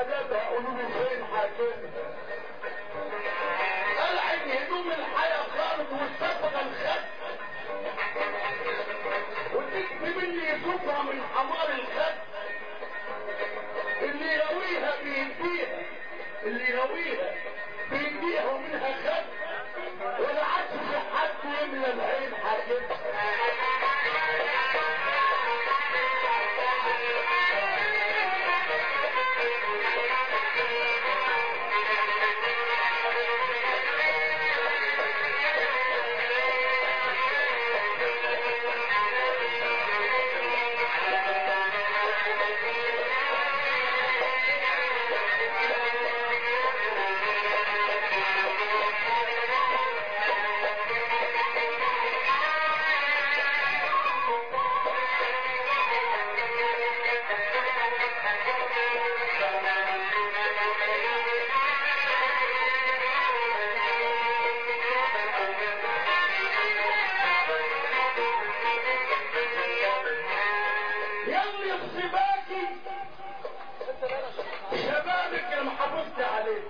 ادابها قولوا لي فين حاكمها قلعت هدوم الحياة خالص والصفقة الخد وتكفي مني سفرة من حمار الخد اللي يرويها بيديها اللي يرويها بيديها ومنها خد ولا عادش في حد يملى العين حاجتها يلي السباكي شبابك اللي محافظت عليه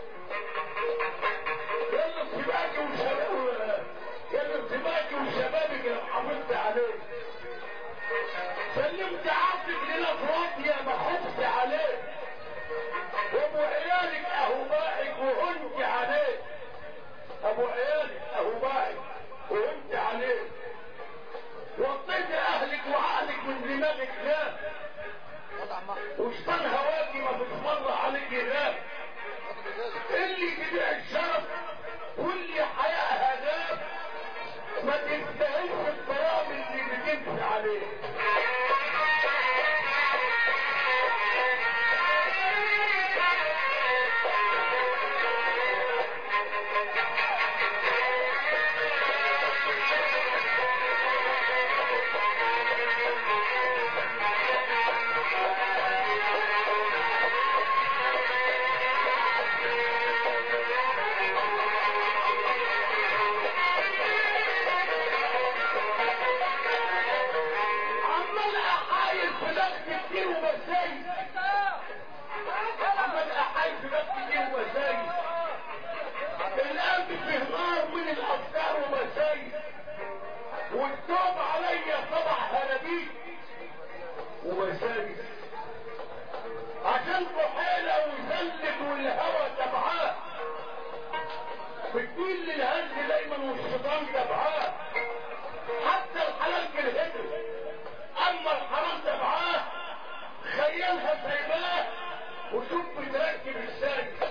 يلي السباكي وشباب يلي السباكي وشبابك اللي محافظت عليه سلمت عبدك للافراط يا محافظت عليه وابو عيالك اهو باعك وهنت عليه ابو عيالك اهو باعك وهنت عليه وطيت اهلك وعقلك من دماغك لا وشطان هواكي ما بتمر عليك غاب اللي تبيع الشرف واللي حياءها غاب ما تستاهلش الطرام اللي بتمشي عليه عمال احايل في ضغط كتير ومسايد عمال احايل في ضغط كتير ومسايد القلب فيه نار من الافكار ومسايد والتوب عليا طبع هنابيل ومسايد عشان بحيلة وزلت والهوى تبعاه بتقول للهز دايما والشيطان تبعاه حتى الحلال بالهدر اما الحرام تبعاه خيالها سايباه وشوف بتركب الساجد